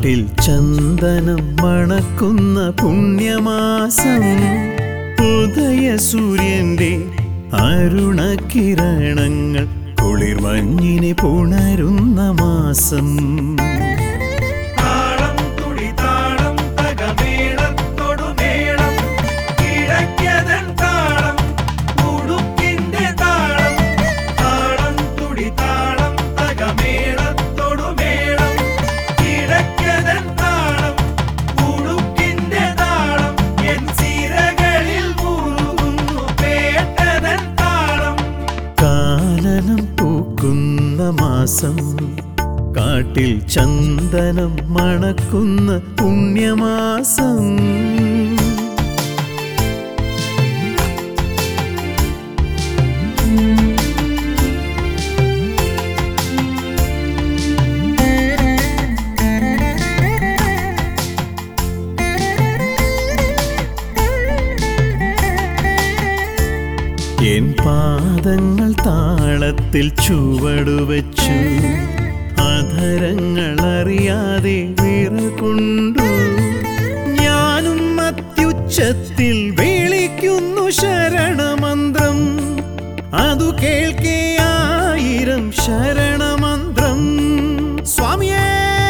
കാട്ടിൽ ചന്ദനം മണക്കുന്ന പുണ്യമാസം ഉദയ സൂര്യന്റെ അരുണകിരണങ്ങൾ കുളിർമഞ്ഞിനെ പുണരുന്ന മാസം താളം തുടി താളം തകമേളത്തൊടുമേളം കിഴക്കതൻ താളം ഉടുക്കിന്റെ താളം താളം തുടി താളം തകമേളത്തൊടുമേളം കിഴക്കതൻ താളം ഉടുക്കിന്റെ താളം എൻ സിരകളിൽ മുറുകുന്നു പേട്ടതൻ താളം കാനനം പൂക്കുന്ന മാസം കാട്ടിൽ ചന്ദനം മണക്കുന്ന പുണ്യമാസം എൻ പാദങ്ങൾ താളത്തിൽ ചുവടുവച്ചു അധരങ്ങൾ അറിയാതെ വിറകൊണ്ടു ഞാനും അത്യുച്ചത്തിൽ വിളിക്കുന്നു ശരണമന്ത്രം അതു കേൾക്കേ ആയിരം ശരണമന്ത്രം സ്വാമിയേ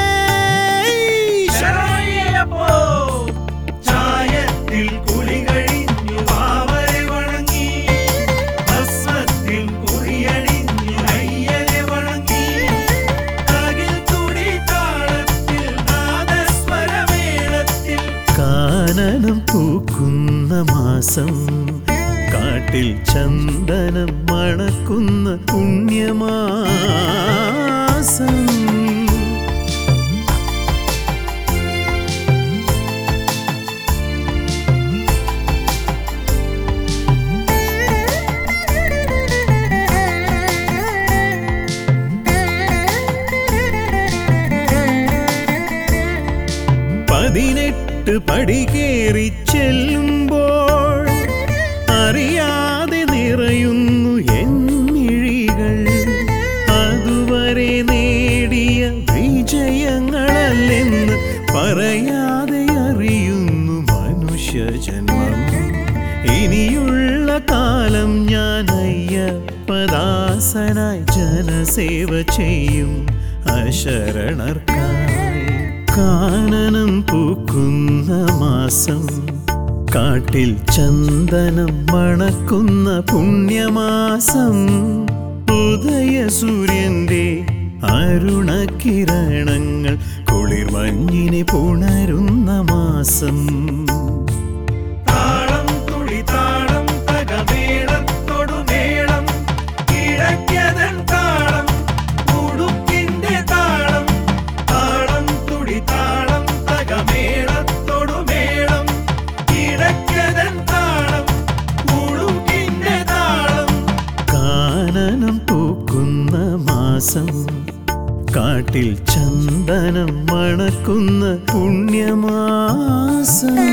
ശരണയ്യപ്പോ ചായത്തിൽ കുളി കഴിഞ്ഞു വാവരെ വണങ്ങി ഭസ്മത്തിൽ കുറിയണിഞ്ഞു അയ്യരെ വണങ്ങി തകിൽ തുടി താളത്തിൽ നാദസ്വരമേളത്തിൽ കാനനം പൂക്കുന്ന മാസം കാട്ടിൽ ചന്ദനം മണക്കുന്ന പുണ്യമാസം പതിനെട്ട് പടി കയറി ചെല്ലുമ്പോൾ അറിയാതെ നിറയുന്നു എന്നിഴികൾ അതുവരെ നേടിയ വിജയങ്ങളല്ലെന്ന് പറയാതെ അറിയുന്നു മനുഷ്യജന്മം ഇനിയുള്ള കാലം ഞാൻ അയ്യപ്പദാസനായി ജനസേവ ചെയ്യും അശരണർക്കായി കാനനം പൂക്കുന്ന മാസം കാട്ടിൽ ചന്ദനം മണക്കുന്ന പുണ്യമാസം ഉദയ സൂര്യന്റെ അരുണകിരണങ്ങൾ കുളിർമഞ്ഞിനെ പുണരുന്ന മാസം താളം തുടി താളം തകമേളത്തൊടുമേളം കിഴക്കതൻ താളം ഉടുക്കിന്റെ താളം താളം തുടി താളം തകമേളത്തൊടുമേളം കിഴക്കതൻ താളം ഉടുക്കിന്റെ താളം കാനനം പൂക്കുന്ന മാസം കാട്ടിൽ ചന്ദനം മണക്കുന്ന പുണ്യമാസം